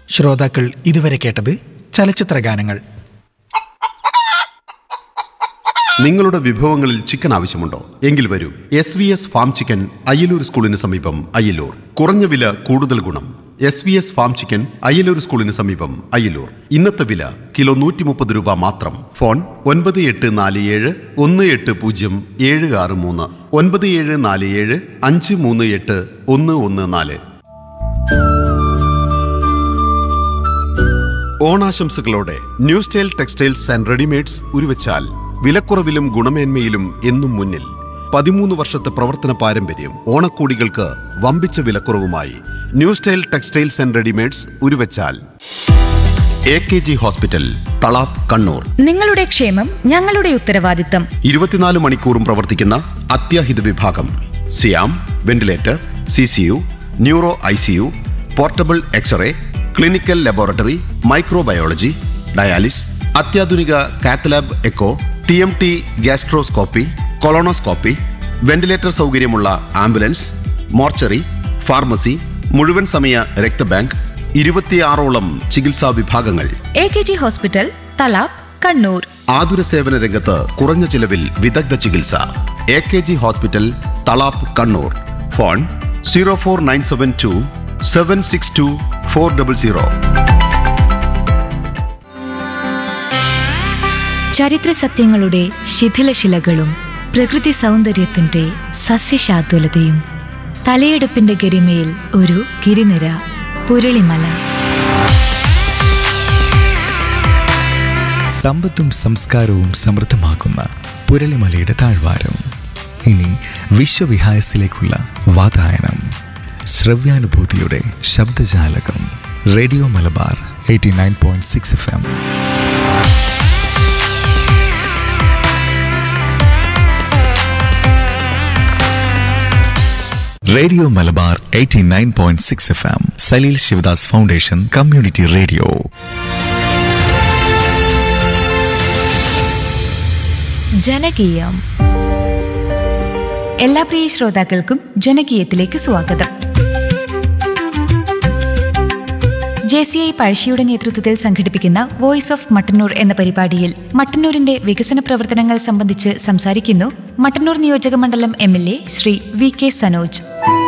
ശ്രോതാക്കൾ ഇതുവരെ കേട്ടത് ചലച്ചിത്ര ഗാനങ്ങൾ നിങ്ങളുടെ വിഭവങ്ങളിൽ ചിക്കൻ ആവശ്യമുണ്ടോ എങ്കിൽ വരൂ S V S farm chicken Ayyalur സ്കൂളിന് സമീപം അയ്യലൂർ കുറഞ്ഞ വില കൂടുതൽ ഗുണം S V S farm chicken Ayyalur സ്കൂളിന് സമീപം അയ്യലൂർ ഇന്നത്തെ വില കിലോ നൂറ്റി മുപ്പത് രൂപ മാത്രം ഫോൺ ഒൻപത് എട്ട് നാല് ഏഴ് ഒന്ന് എട്ട് പൂജ്യം ഏഴ് ആറ് മൂന്ന് ഒൻപത് ഏഴ് നാല് ഏഴ് അഞ്ച് മൂന്ന് എട്ട് ഒന്ന് ഒന്ന് നാല് ഓണാശംസകളോടെ new style textiles and readymades Uruvachal വിലക്കുറവിലും ഗുണമേന്മയിലും എന്നും മുന്നിൽ പതിമൂന്ന് വർഷത്തെ പ്രവർത്തന പാരമ്പര്യം ഓണക്കോടികൾക്ക് വമ്പിച്ച വിലക്കുറവുമായി new style textiles and readymades Uruvachal A K G hospital Thalap Kannur നിങ്ങളുടെ ക്ഷേമം ഞങ്ങളുടെ ഉത്തരവാദിത്തം ഇരുപത്തിനാല് മണിക്കൂറും പ്രവർത്തിക്കുന്ന അത്യാഹിത വിഭാഗം സിയാം ventilator C C U neuro I C U portable x-ray clinical laboratory microbiology dialysis അത്യാധുനിക cath lab echo T M T gastroscopy colonoscopy ventilator സൗകര്യമുള്ള ആംബുലൻസ് മോർച്ചറി ഫാർമസി മുഴുവൻ സമയ രക്തബാങ്ക് ഇരുപത്തിയാറോളം ചികിത്സാ വിഭാഗങ്ങൾ A K G hospital Thalap Kannur ആതുര സേവന രംഗത്ത് കുറഞ്ഞ ചിലവിൽ വിദഗ്ധ ചികിത്സ A K G hospital Thalap Kannur phone zero four nine seven two seven six two four double zero ചരിത്ര സത്യങ്ങളുടെ ശിഥിലശിലകളും പ്രകൃതി സൗന്ദര്യത്തിന്റെ സസ്യശാതുലതയും തലയെടുപ്പിന്റെ ഗരിമയിൽ ഒരു ഗിരിനിര പുരളിമല സമ്പത്തും സംസ്കാരവും സമൃദ്ധമാക്കുന്ന പുരളിമലയുടെ താഴ്വാരം ഇനി വിശ്വവിഹായസിലേക്കുള്ള വാതായനം ശ്രവ്യാനുഭൂതിയുടെ ശബ്ദജാലകം radio Malabar eighty nine point six F M radio Malabar eighty nine point six F M Saleel Shivadas foundation community radio ജനകീയം എല്ലാ പ്രിയ ശ്രോതാക്കൾക്കും ജനകീയത്തിലേക്ക് സ്വാഗതം ജെ സി ഐ പഴശ്ശിയുടെ നേതൃത്വത്തിൽ സംഘടിപ്പിക്കുന്ന വോയിസ് ഓഫ് മട്ടന്നൂർ എന്ന പരിപാടിയിൽ മട്ടന്നൂരിന്റെ വികസന പ്രവർത്തനങ്ങൾ സംബന്ധിച്ച് സംസാരിക്കുന്നു മട്ടന്നൂർ നിയോജക മണ്ഡലം M L A Shri V K Sanoj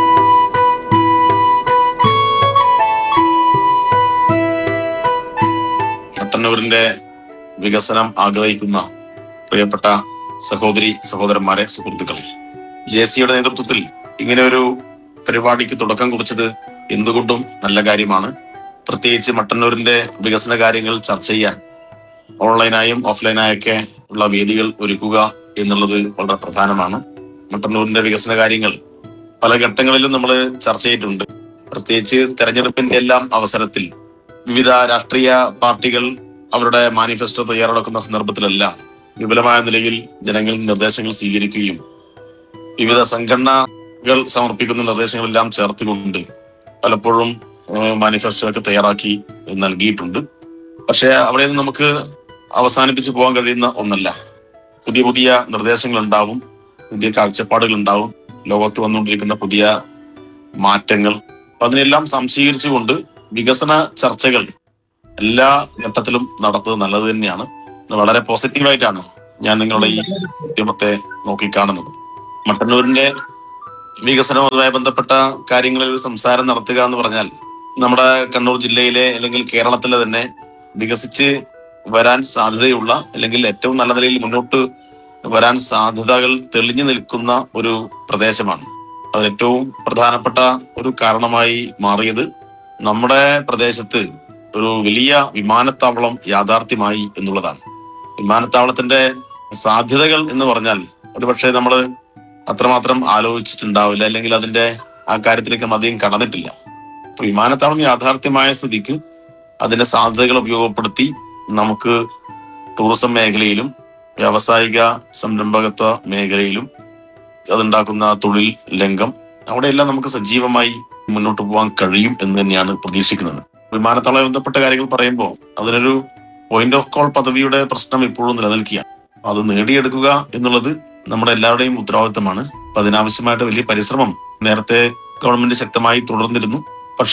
മട്ടന്നൂരിന്റെ വികസനം ആഗ്രഹിക്കുന്ന പ്രിയപ്പെട്ട സഹോദരി സഹോദരന്മാരെ സുഹൃത്തുക്കളെ ജെ സിയുടെ നേതൃത്വത്തിൽ ഇങ്ങനെ ഒരു പരിപാടിക്ക് തുടക്കം കുറിച്ചത് എന്തുകൊണ്ടും നല്ല കാര്യമാണ് പ്രത്യേകിച്ച് മട്ടന്നൂരിന്റെ വികസന കാര്യങ്ങൾ ചർച്ച ചെയ്യാൻ ഓൺലൈനായും ഓഫ്ലൈനായൊക്കെ ഉള്ള വേദികൾ ഒരുക്കുക എന്നുള്ളത് വളരെ പ്രധാനമാണ് മട്ടന്നൂരിന്റെ വികസന കാര്യങ്ങൾ പല ഘട്ടങ്ങളിലും നമ്മൾ ചർച്ച ചെയ്തിട്ടുണ്ട് പ്രത്യേകിച്ച് തെരഞ്ഞെടുപ്പിന്റെ എല്ലാം അവസരത്തിൽ വിവിധ രാഷ്ട്രീയ പാർട്ടികൾ അവരുടെ മാനിഫെസ്റ്റോ തയ്യാറെടുക്കുന്ന സന്ദർഭത്തിലെല്ലാം വിപുലമായ നിലയിൽ ജനങ്ങളിൽ നിർദ്ദേശങ്ങൾ സ്വീകരിക്കുകയും വിവിധ സംഘടനകൾ സമർപ്പിക്കുന്ന നിർദ്ദേശങ്ങളെല്ലാം ചേർത്തുകൊണ്ട് പലപ്പോഴും മാനിഫെസ്റ്റോ ഒക്കെ തയ്യാറാക്കി നൽകിയിട്ടുണ്ട് പക്ഷെ അവിടെ നിന്ന് നമുക്ക് അവസാനിപ്പിച്ച് പോകാൻ കഴിയുന്ന ഒന്നല്ല പുതിയ പുതിയ നിർദ്ദേശങ്ങൾ ഉണ്ടാവും പുതിയ കാഴ്ചപ്പാടുകൾ ഉണ്ടാവും ലോകത്ത് വന്നുകൊണ്ടിരിക്കുന്ന പുതിയ മാറ്റങ്ങൾ അപ്പൊ അതിനെല്ലാം സംശീകരിച്ചുകൊണ്ട് വികസന ചർച്ചകൾ എല്ലാ ഘട്ടത്തിലും നടത്തുന്നത് നല്ലത് തന്നെയാണ് വളരെ പോസിറ്റീവായിട്ടാണ് ഞാൻ നിങ്ങളുടെ ഈ ഉദ്യമത്തെ നോക്കിക്കാണുന്നത് മട്ടന്നൂരിന്റെ വികസനവുമായി ബന്ധപ്പെട്ട കാര്യങ്ങളിൽ ഒരു സംസാരം നടത്തുക എന്ന് പറഞ്ഞാൽ നമ്മുടെ കണ്ണൂർ ജില്ലയിലെ അല്ലെങ്കിൽ കേരളത്തിലെ തന്നെ വികസിച്ച് വരാൻ സാധ്യതയുള്ള അല്ലെങ്കിൽ ഏറ്റവും നല്ല നിലയിൽ മുന്നോട്ട് വരാൻ സാധ്യതകൾ തെളിഞ്ഞു നിൽക്കുന്ന ഒരു പ്രദേശമാണ് അതിൽ ഏറ്റവും പ്രധാനപ്പെട്ട ഒരു കാരണമായി മാറിയത് നമ്മുടെ പ്രദേശത്ത് ഒരു വലിയ വിമാനത്താവളം യാഥാർത്ഥ്യമായി എന്നുള്ളതാണ് വിമാനത്താവളത്തിന്റെ സാധ്യതകൾ എന്ന് പറഞ്ഞാൽ ഒരുപക്ഷെ നമ്മൾ അത്രമാത്രം ആലോചിച്ചിട്ടുണ്ടാവില്ല അല്ലെങ്കിൽ അതിന്റെ ആ കാര്യത്തിലേക്ക് നമ്മൾ അധികം കടന്നിട്ടില്ല അപ്പൊ വിമാനത്താവളം യാഥാർത്ഥ്യമായ സ്ഥിതിക്ക് അതിന്റെ സാധ്യതകൾ ഉപയോഗപ്പെടുത്തി നമുക്ക് ടൂറിസം മേഖലയിലും വ്യാവസായിക സംരംഭകത്വ മേഖലയിലും അതുണ്ടാക്കുന്ന തൊഴിൽ രംഗം അവിടെയെല്ലാം നമുക്ക് സജീവമായി മുന്നോട്ട് പോകാൻ കഴിയും എന്ന് തന്നെയാണ് പ്രതീക്ഷിക്കുന്നത് വിമാനത്താവളമായി ബന്ധപ്പെട്ട കാര്യങ്ങൾ പറയുമ്പോൾ അതിനൊരു പോയിന്റ് ഓഫ് കോൾ പദവിയുടെ പ്രശ്നം ഇപ്പോഴും നിലനിൽക്കുകയാണ് അത് നേടിയെടുക്കുക എന്നുള്ളത് നമ്മുടെ എല്ലാവരുടെയും ഉത്തരവാദിത്തമാണ് അപ്പൊ അതിനാവശ്യമായിട്ട് വലിയ പരിശ്രമം നേരത്തെ ഗവൺമെന്റ് ശക്തമായി തുടർന്നിരുന്നു പക്ഷേ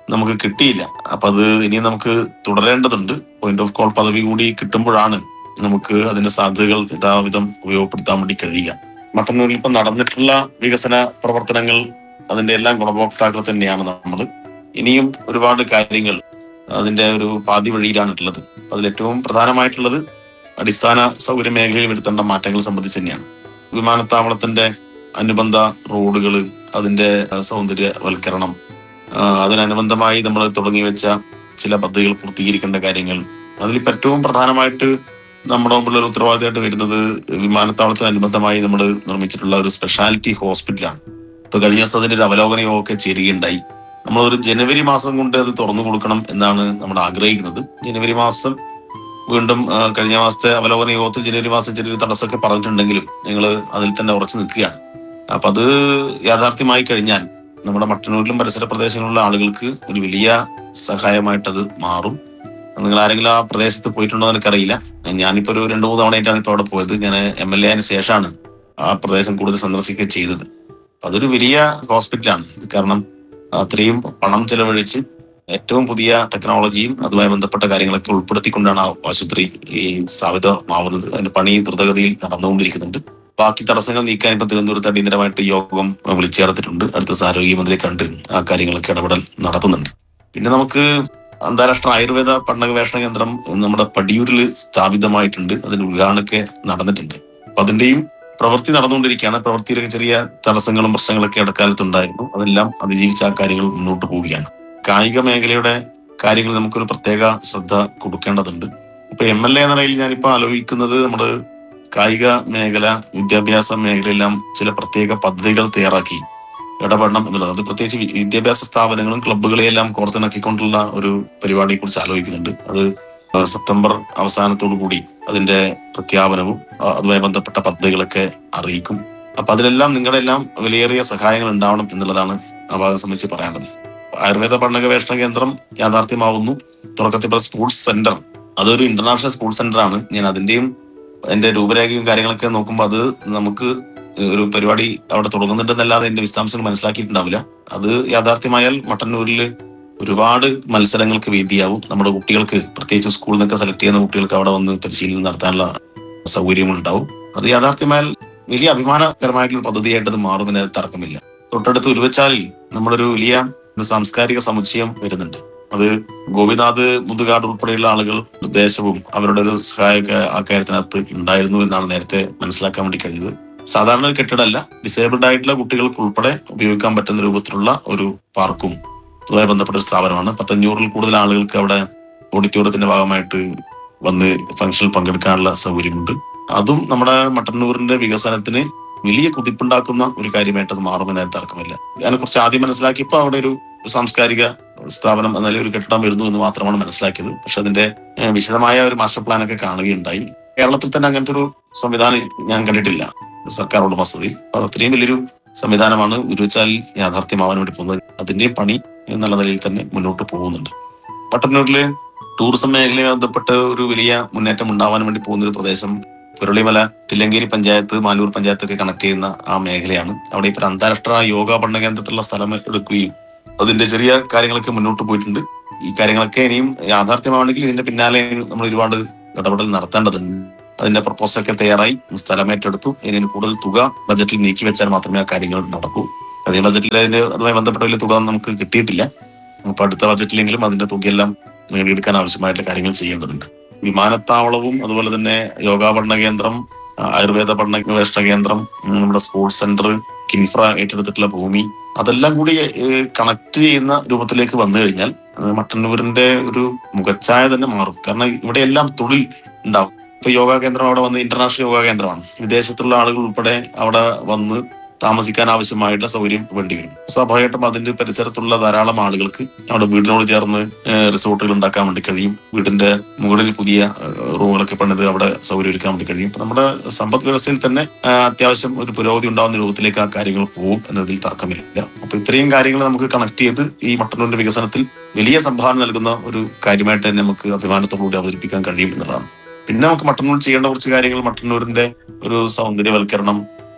നമുക്ക് കിട്ടിയില്ല അപ്പൊ അത് ഇനി നമുക്ക് തുടരേണ്ടതുണ്ട് പോയിന്റ് ഓഫ് കോൾ പദവി കൂടി കിട്ടുമ്പോഴാണ് നമുക്ക് അതിന്റെ സാധ്യതകൾ യഥാവിധം ഉപയോഗപ്പെടുത്താൻ വേണ്ടി കഴിയുക മട്ടന്നൂരിൽ ഇപ്പം നടന്നിട്ടുള്ള വികസന പ്രവർത്തനങ്ങൾ അതിന്റെ എല്ലാം ഗുണഭോക്താക്കൾ തന്നെയാണ് നമ്മൾ ഇനിയും ഒരുപാട് കാര്യങ്ങൾ അതിന്റെ ഒരു പാതി വഴിയിലാണുള്ളത് അപ്പൊ അതിൽ ഏറ്റവും പ്രധാനമായിട്ടുള്ളത് അടിസ്ഥാന സൗകര്യ മേഖലയിൽ വരുത്തേണ്ട മാറ്റങ്ങൾ സംബന്ധിച്ച് തന്നെയാണ് വിമാനത്താവളത്തിന്റെ അനുബന്ധ റോഡുകൾ അതിന്റെ സൗന്ദര്യവൽക്കരണം ആ, അതിനനുബന്ധമായി നമ്മൾ തുടങ്ങി വെച്ച ചില പദ്ധതികൾ പൂർത്തീകരിക്കേണ്ട കാര്യങ്ങൾ അതിലിപ്പോ ഏറ്റവും പ്രധാനമായിട്ട് നമ്മുടെ മുമ്പിൽ ഒരു ഉത്തരവാദിത്തമായിട്ട് വരുന്നത് വിമാനത്താവളത്തിന് അനുബന്ധമായി നമ്മൾ നിർമ്മിച്ചിട്ടുള്ള ഒരു സ്പെഷ്യാലിറ്റി ഹോസ്പിറ്റലാണ് ഇപ്പൊ കഴിഞ്ഞ ദിവസം അതിന്റെ ഒരു അവലോകന യോഗമൊക്കെ ചേരുകയുണ്ടായി നമ്മൾ ഒരു ജനുവരി മാസം കൊണ്ട് അത് തുറന്നു കൊടുക്കണം എന്നാണ് നമ്മൾ ആഗ്രഹിക്കുന്നത് ജനുവരി മാസം വീണ്ടും ആ, കഴിഞ്ഞ മാസത്തെ അവലോകന യോഗത്തിൽ ജനുവരി മാസം ചെറിയൊരു തടസ്സമൊക്കെ പറഞ്ഞിട്ടുണ്ടെങ്കിലും ഞങ്ങൾ അതിൽ തന്നെ ഉറച്ചു നിൽക്കുകയാണ് അപ്പൊ അത് യാഥാർത്ഥ്യമായി കഴിഞ്ഞാൽ നമ്മുടെ മട്ടന്നൂരിലും പരിസര പ്രദേശങ്ങളിലുള്ള ആളുകൾക്ക് ഒരു വലിയ സഹായമായിട്ടത് മാറും നിങ്ങൾ ആരെങ്കിലും ആ പ്രദേശത്ത് പോയിട്ടുണ്ടോ എന്ന് എനിക്കറിയില്ല ഞാനിപ്പോ ഒരു രണ്ടു മൂന്ന് തവണയായിട്ടാണ് ഇപ്പൊ അവിടെ പോയത് ഞാൻ എം എൽ എ ആയതിനു ശേഷമാണ് ആ പ്രദേശം കൂടുതൽ സന്ദർശിക്കുക ചെയ്തത് അപ്പൊ അതൊരു വലിയ ഹോസ്പിറ്റലാണ് കാരണം അത്രയും പണം ചെലവഴിച്ച് ഏറ്റവും പുതിയ ടെക്നോളജിയും അതുമായി ബന്ധപ്പെട്ട കാര്യങ്ങളൊക്കെ ഉൾപ്പെടുത്തിക്കൊണ്ടാണ് ആ ആശുപത്രി ഈ സ്ഥാപിതമാവുന്നത് അതിന്റെ പണി ദ്രുതഗതിയിൽ നടന്നുകൊണ്ടിരിക്കുന്നുണ്ട് ബാക്കി തടസ്സങ്ങൾ നീക്കാൻ ഇപ്പൊ തിരുവനന്തപുരത്ത് അടിയന്തരമായിട്ട് യോഗം വിളിച്ചു ചേർത്തിട്ടുണ്ട് അടുത്ത ദിവസം ആരോഗ്യമന്ത്രിയെ കണ്ട് ആ കാര്യങ്ങളൊക്കെ ഇടപെടൽ നടത്തുന്നുണ്ട് പിന്നെ നമുക്ക് അന്താരാഷ്ട്ര ആയുർവേദ പഠന ഗവേഷണ കേന്ദ്രം നമ്മുടെ പടിയൂരിൽ സ്ഥാപിതമായിട്ടുണ്ട് അതിന്റെ ഉദ്ഘാടനമൊക്കെ നടന്നിട്ടുണ്ട് അപ്പൊ അതിന്റെയും പ്രവൃത്തി നടന്നുകൊണ്ടിരിക്കുകയാണ് പ്രവൃത്തിയിലൊക്കെ ചെറിയ തടസ്സങ്ങളും പ്രശ്നങ്ങളൊക്കെ ഇടക്കാലത്ത് ഉണ്ടായിരുന്നു അതെല്ലാം അതിജീവിച്ച് ആ കാര്യങ്ങൾ മുന്നോട്ട് പോവുകയാണ് കായിക മേഖലയുടെ കാര്യങ്ങൾ നമുക്കൊരു പ്രത്യേക ശ്രദ്ധ കൊടുക്കേണ്ടതുണ്ട് ഇപ്പൊ എം എൽ എ എന്ന നിലയിൽ ഞാനിപ്പോ ആലോചിക്കുന്നത് നമ്മുടെ കായിക മേഖല വിദ്യാഭ്യാസ മേഖലയെല്ലാം ചില പ്രത്യേക പദ്ധതികൾ തയ്യാറാക്കി ഇടപെടണം എന്നുള്ളത് അത് പ്രത്യേകിച്ച് വി- വിദ്യാഭ്യാസ സ്ഥാപനങ്ങളും ക്ലബ്ബുകളെയെല്ലാം കോർത്തിണക്കിക്കൊണ്ടുള്ള ഒരു പരിപാടിയെ കുറിച്ച് ആലോചിക്കുന്നുണ്ട് അത് സെപ്റ്റംബർ അവസാനത്തോടു കൂടി അതിന്റെ പ്രഖ്യാപനവും ആ, അതുമായി ബന്ധപ്പെട്ട പദ്ധതികളൊക്കെ അറിയിക്കും അപ്പൊ അതിലെല്ലാം നിങ്ങളുടെ എല്ലാം വിലയേറിയ സഹായങ്ങൾ ഉണ്ടാവണം എന്നുള്ളതാണ് ആ ഭാഗം സംബന്ധിച്ച് പറയാനുള്ളത് ആയുർവേദ പഠന ഗവേഷണ കേന്ദ്രം യാഥാർത്ഥ്യമാവുന്നു തുടക്കത്തിൽ പറഞ്ഞ സ്പോർട്സ് സെന്റർ അതൊരു ഇന്റർനാഷണൽ സ്പോർട്സ് സെന്റർ ആണ് ഞാൻ അതിന്റെയും എന്റെ രൂപരേഖയും കാര്യങ്ങളൊക്കെ നോക്കുമ്പോൾ അത് നമുക്ക് ഒരു പരിപാടി അവിടെ തുടങ്ങുന്നുണ്ടെന്നല്ലാതെ എന്റെ വിശദാംശങ്ങൾ മനസ്സിലാക്കിയിട്ടുണ്ടാവില്ല അത് യാഥാർത്ഥ്യമായാൽ മട്ടന്നൂരിൽ ഒരുപാട് മത്സരങ്ങൾക്ക് വേദിയാവും നമ്മുടെ കുട്ടികൾക്ക് പ്രത്യേകിച്ച് സ്കൂളിൽ നിന്നൊക്കെ സെലക്ട് ചെയ്യുന്ന കുട്ടികൾക്ക് അവിടെ വന്ന് പരിശീലനം നടത്താനുള്ള സൗകര്യങ്ങളുണ്ടാവും അത് യാഥാർത്ഥ്യമായാൽ വലിയ അഭിമാനകരമായിട്ടുള്ള പദ്ധതിയായിട്ട് അത് മാറുമെന്ന് അതിൽ തർക്കമില്ല തൊട്ടടുത്ത് ഉരുവച്ചാലിൽ നമ്മളൊരു വലിയ ഒരു സാംസ്കാരിക സമുച്ചയം വരുന്നുണ്ട് അത് ഗോപിനാഥ് മുതുകാട് ഉൾപ്പെടെയുള്ള ആളുകൾ നിർദ്ദേശവും അവരുടെ ഒരു സഹായമൊക്കെ ആ കാര്യത്തിനകത്ത് ഉണ്ടായിരുന്നു എന്നാണ് നേരത്തെ മനസ്സിലാക്കാൻ വേണ്ടി കഴിഞ്ഞത് സാധാരണ ഒരു കെട്ടിടമല്ല ഡിസേബിൾഡ് ആയിട്ടുള്ള കുട്ടികൾക്ക് ഉൾപ്പെടെ ഉപയോഗിക്കാൻ പറ്റുന്ന രൂപത്തിലുള്ള ഒരു പാർക്കും അതുമായി ബന്ധപ്പെട്ട ഒരു സ്ഥാപനമാണ് പത്തഞ്ഞൂറിൽ കൂടുതൽ ആളുകൾക്ക് അവിടെ ഓഡിറ്റോറിയത്തിന്റെ ഭാഗമായിട്ട് വന്ന് ഫംഗ്ഷനിൽ പങ്കെടുക്കാനുള്ള സൗകര്യമുണ്ട് അതും നമ്മുടെ മട്ടന്നൂരിന്റെ വികസനത്തിന് വലിയ കുതിപ്പുണ്ടാക്കുന്ന ഒരു കാര്യമായിട്ട് അത് മാറുമെന്ന് അതിന് തർക്കമില്ല അതിനെ കുറിച്ച് ആദ്യം മനസ്സിലാക്കിയപ്പോൾ അവിടെ ഒരു സാംസ്കാരിക സ്ഥാപനം എന്ന നിലയിൽ ഒരു കെട്ടിടം വരുന്നു എന്ന് മാത്രമാണ് മനസ്സിലാക്കിയത് പക്ഷെ അതിന്റെ ഏഹ്, വിശദമായ ഒരു മാസ്റ്റർ പ്ലാൻ ഒക്കെ കാണുകയുണ്ടായി കേരളത്തിൽ തന്നെ അങ്ങനത്തെ ഒരു സംവിധാനം ഞാൻ കണ്ടിട്ടില്ല സർക്കാർ ഉടമസ്ഥതയിൽ അത് അത്രയും വലിയൊരു സംവിധാനമാണ് ഉരുവച്ചാലിൽ യാഥാർത്ഥ്യമാവാൻ വേണ്ടി പോകുന്നത് അതിന്റെ പണി എന്നുള്ള നിലയിൽ തന്നെ മുന്നോട്ട് പോകുന്നുണ്ട് മട്ടന്നൂരിലെ ടൂറിസം മേഖലയുമായി ബന്ധപ്പെട്ട് ഒരു വലിയ മുന്നേറ്റം ഉണ്ടാവാൻ വേണ്ടി പോകുന്ന ഒരു പ്രദേശം പുരളിമല തില്ലങ്കേരി പഞ്ചായത്ത് മാലൂർ പഞ്ചായത്തൊക്കെ കണക്ട് ചെയ്യുന്ന ആ മേഖലയാണ് അവിടെ ഇപ്പോൾ അന്താരാഷ്ട്ര യോഗ പഠന കേന്ദ്രത്തിലുള്ള സ്ഥലം എടുക്കുകയും അതിന്റെ ചെറിയ കാര്യങ്ങളൊക്കെ മുന്നോട്ട് പോയിട്ടുണ്ട് ഈ കാര്യങ്ങളൊക്കെ ഇനിയും യാഥാർത്ഥ്യമാണെങ്കിൽ ഇതിന്റെ പിന്നാലെ നമ്മൾ ഒരുപാട് ഇടപെടൽ നടത്തേണ്ടതുണ്ട് അതിന്റെ പ്രപ്പോസൽ ഒക്കെ തയ്യാറായി സ്ഥലം ഏറ്റെടുത്തു ഇനി കൂടുതൽ തുക ബജറ്റിൽ നീക്കി വെച്ചാൽ മാത്രമേ ആ കാര്യങ്ങൾ നടക്കൂ കഴിഞ്ഞ ബജറ്റിൽ അതിന് അതുമായി ബന്ധപ്പെട്ട വലിയ തുക നമുക്ക് കിട്ടിയിട്ടില്ല അപ്പൊ അടുത്ത ബജറ്റിലെങ്കിലും അതിന്റെ തുകയെല്ലാം നേടിയെടുക്കാൻ ആവശ്യമായിട്ടുള്ള കാര്യങ്ങൾ ചെയ്യേണ്ടതുണ്ട് വിമാനത്താവളവും അതുപോലെ തന്നെ യോഗാ പഠന കേന്ദ്രം ആ, ആയുർവേദ പഠന ഗവേഷണ കേന്ദ്രം ഉം, നമ്മുടെ സ്പോർട്സ് സെന്റർ കിൻഫ്ര ഏറ്റെടുത്തിട്ടുള്ള ഭൂമി അതെല്ലാം കൂടി കണക്ട് ചെയ്യുന്ന രൂപത്തിലേക്ക് വന്നു കഴിഞ്ഞാൽ അത് മട്ടന്നൂരിന്റെ ഒരു മുഖച്ഛായ തന്നെ മാറും കാരണം ഇവിടെ എല്ലാം തൊഴിൽ ഉണ്ടാവും ഇപ്പൊ യോഗാ കേന്ദ്രം അവിടെ വന്ന് ഇന്റർനാഷണൽ യോഗാ കേന്ദ്രമാണ് വിദേശത്തുള്ള ആളുകൾ ഉൾപ്പെടെ അവിടെ വന്ന് താമസിക്കാൻ ആവശ്യമായിട്ടുള്ള സൗകര്യം വേണ്ടി വരും സ്വാഭാവികമായിട്ടും അതിന്റെ പരിസരത്തുള്ള ധാരാളം ആളുകൾക്ക് അവിടെ വീടിനോട് ചേർന്ന് ഏഹ്, റിസോർട്ടുകൾ ഉണ്ടാക്കാൻ വേണ്ടി കഴിയും വീടിന്റെ മുകളിൽ പുതിയ ഏഹ്, റൂമുകളൊക്കെ പണിത് അവിടെ സൗകര്യം ഒരുക്കാൻ വേണ്ടി കഴിയും അപ്പൊ നമ്മുടെ സമ്പദ് വ്യവസ്ഥയിൽ തന്നെ ഏഹ്, അത്യാവശ്യം ഒരു പുരോഗതി ഉണ്ടാവുന്ന രൂപത്തിലേക്ക് ആ കാര്യങ്ങൾ പോകും എന്നതിൽ തർക്കമില്ല അപ്പൊ ഇത്രയും കാര്യങ്ങൾ നമുക്ക് കണക്ട് ചെയ്ത് ഈ മട്ടന്നൂരിന്റെ വികസനത്തിൽ വലിയ സംഭാവന നൽകുന്ന ഒരു കാര്യമായിട്ട് തന്നെ നമുക്ക് അഭിമാനത്തോടുകൂടി അവതരിപ്പിക്കാൻ കഴിയും എന്നുള്ളതാണ് പിന്നെ നമുക്ക് മട്ടന്നൂർ ചെയ്യേണ്ട കുറച്ച് കാര്യങ്ങൾ മട്ടന്നൂരിന്റെ ഒരു സൗന്ദര്യവൽക്കരണം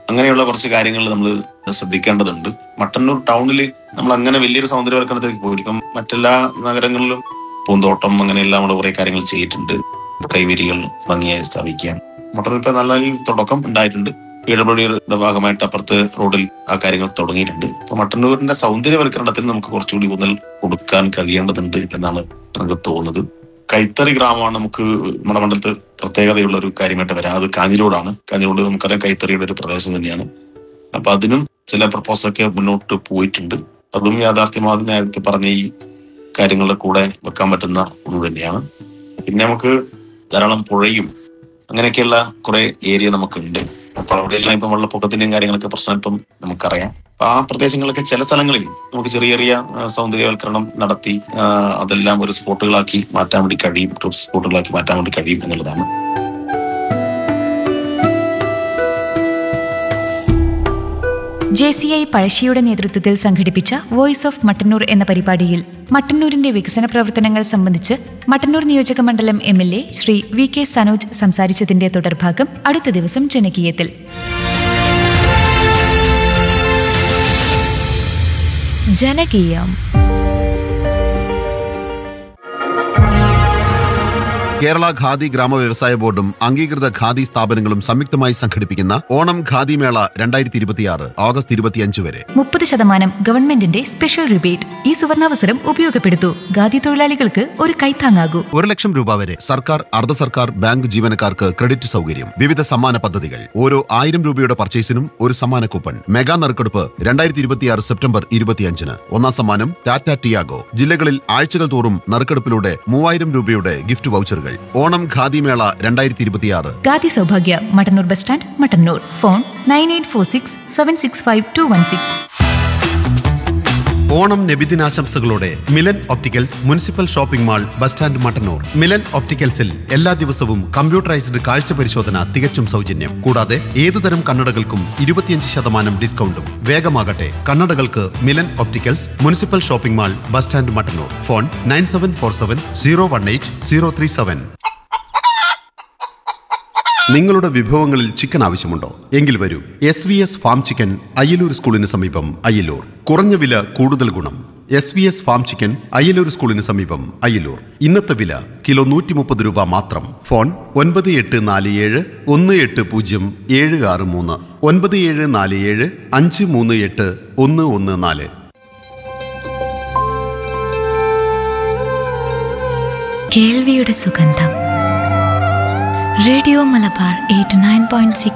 അങ്ങനെയുള്ള കുറച്ച് കാര്യങ്ങൾ നമ്മൾ ശ്രദ്ധിക്കേണ്ടതുണ്ട് മട്ടന്നൂർ ടൗണിൽ നമ്മൾ അങ്ങനെ വലിയൊരു സൗന്ദര്യവൽക്കരണത്തിലേക്ക് പോയിട്ടില്ല ഇപ്പം മറ്റെല്ലാ നഗരങ്ങളിലും പൂന്തോട്ടം അങ്ങനെയെല്ലാം നമ്മൾ കുറെ കാര്യങ്ങൾ ചെയ്തിട്ടുണ്ട് കൈവരികൾ ഭംഗിയായി സ്ഥാപിക്കുക മട്ടന്നൂർ ഇപ്പൊ നല്ല ഈ തുടക്കം ഉണ്ടായിട്ടുണ്ട് പി ഡബ്ല്യു ഡിയുടെ ഭാഗമായിട്ട് അപ്പുറത്ത് റോഡിൽ ആ കാര്യങ്ങൾ തുടങ്ങിയിട്ടുണ്ട് അപ്പൊ മട്ടന്നൂരിന്റെ സൗന്ദര്യവൽക്കരണത്തിന് നമുക്ക് കുറച്ചുകൂടി ഊന്നൽ കൊടുക്കാൻ കഴിയേണ്ടതുണ്ട് എന്നാണ് എനിക്ക് തോന്നുന്നത് കൈത്തറി ഗ്രാമമാണ് നമുക്ക് നമ്മുടെ മണ്ഡലത്ത് പ്രത്യേകതയുള്ള ഒരു കാര്യമായിട്ട് വരാം അത് കാഞ്ഞിരോടാണ് കാഞ്ഞിരോട് നമുക്കറിയാം കൈത്തറിയുടെ ഒരു പ്രദേശം തന്നെയാണ് അപ്പൊ അതിനും ചില പ്രപ്പോസലൊക്കെ മുന്നോട്ട് പോയിട്ടുണ്ട് അതും യാഥാർത്ഥ്യമാകും നേരത്തെ പറഞ്ഞ ഈ കാര്യങ്ങളുടെ കൂടെ വെക്കാൻ പറ്റുന്ന ഒന്ന് തന്നെയാണ് പിന്നെ നമുക്ക് ധാരാളം പുഴയും അങ്ങനെയൊക്കെയുള്ള കുറെ ഏരിയ നമുക്കുണ്ട് അപ്പൊ അവിടെയെല്ലാം ഇപ്പം വെള്ളപ്പൊക്കത്തിന്റെയും കാര്യങ്ങളൊക്കെ പ്രശ്നം ഇപ്പം നമുക്കറിയാം അപ്പൊ ആ പ്രദേശങ്ങളിലൊക്കെ ചില സ്ഥലങ്ങളിൽ നമുക്ക് ചെറിയ ചെറിയ ആ, സൗന്ദര്യവൽക്കരണം നടത്തി ആ, അതെല്ലാം ഒരു സ്പോട്ടുകളാക്കി മാറ്റാൻ വേണ്ടി കഴിയും ടൂറിസ്റ്റ് സ്പോട്ടുകളാക്കി മാറ്റാൻ വേണ്ടി കഴിയും എന്നുള്ളതാണ് ജെ സി ഐ പഴശ്ശിയുടെ നേതൃത്വത്തിൽ സംഘടിപ്പിച്ച വോയിസ് ഓഫ് മട്ടന്നൂർ എന്ന പരിപാടിയിൽ മട്ടന്നൂരിന്റെ വികസന പ്രവർത്തനങ്ങൾ സംബന്ധിച്ച് മട്ടന്നൂർ നിയോജക മണ്ഡലം M L A Shri V K Sanoj സംസാരിച്ചതിന്റെ തുടർഭാഗം അടുത്ത ദിവസം ജനകീയത്തിൽ ജനകീയം കേരള ഖാദി ഗ്രാമ വ്യവസായ ബോർഡും അംഗീകൃത ഖാദി സ്ഥാപനങ്ങളും സംയുക്തമായി സംഘടിപ്പിക്കുന്ന ഓണം ഖാദി മേള രണ്ടായിരത്തി ഇരുപത്തിയാറ് ഓഗസ്റ്റ് ഇരുപത്തിയഞ്ച് വരെ മുപ്പത് ശതമാനം ഗവൺമെന്റിന്റെ സ്പെഷ്യൽ റിബേറ്റ് ഈ സുവർണാവസരം ഉപയോഗപ്പെടുത്തൂ ഖാദി തൊഴിലാളികൾക്ക് ഒരു കൈത്താങ്ങാകൂ ഒരു ലക്ഷം രൂപ വരെ സർക്കാർ അർദ്ധ സർക്കാർ ബാങ്ക് ജീവനക്കാർക്ക് ക്രെഡിറ്റ് സൗകര്യം വിവിധ സമ്മാന പദ്ധതികൾ ഓരോ ആയിരം രൂപയുടെ പർച്ചേസിനും ഒരു സമ്മാന കൂപ്പൺ മെഗാ നറുക്കെടുപ്പ് രണ്ടായിരത്തി ഇരുപത്തിയാറ് സെപ്റ്റംബർ ഇരുപത്തിയഞ്ചിന് ഒന്നാം സമ്മാനം ടാറ്റ ടിയാഗോ ജില്ലകളിൽ ആഴ്ചകൾ തോറും നറുക്കെടുപ്പിലൂടെ മൂവായിരം രൂപയുടെ ഗിഫ്റ്റ് വൗച്ചറുകൾ ഓണം ഖാദി മേള രണ്ടായിരത്തി ഇരുപത്തിയാറ് Khadi Saubhagya Mattannur bus stand Mattannur phone nine eight four six seven six five two one six Onam നബിദിനാശംസകളോടെ Milan opticals municipal shopping mall bus stand Mattannur മിലൻ ഒപ്റ്റിക്കൽസിൽ എല്ലാ ദിവസവും കമ്പ്യൂട്ടറൈസ്ഡ് കാഴ്ച പരിശോധന തികച്ചും സൗജന്യം കൂടാതെ ഏതുതരം കണ്ണടകൾക്കും ഇരുപത്തിയഞ്ച് ശതമാനം ഡിസ്കൗണ്ടും വേഗമാകട്ടെ കണ്ണടകൾക്ക് Milan opticals municipal shopping mall bus stand Mattannur phone nine seven four seven zero one eight zero three seven നിങ്ങളുടെ വിഭവങ്ങളിൽ ചിക്കൻ ആവശ്യമുണ്ടോ എങ്കിൽ വരൂ S V S farm chicken Ayyalur സ്കൂളിന് സമീപം അയ്യലൂർ കുറഞ്ഞ വില കൂടുതൽ ഗുണം S V S farm chicken Ayyalur സ്കൂളിന് സമീപം അയ്യലൂർ ഇന്നത്തെ വില കിലോ നൂറ്റി മുപ്പത് രൂപ മാത്രം ഫോൺ ഒൻപത് എട്ട് നാല് ഏഴ് ഒന്ന് എട്ട് പൂജ്യം ഏഴ് ആറ് മൂന്ന് ഒൻപത് ഏഴ് നാല് ഏഴ് അഞ്ച് മൂന്ന് എട്ട് ഒന്ന് ഒന്ന് നാല് കേൾവിയുടെ സുഗന്ധം radio Malabar eight nine point six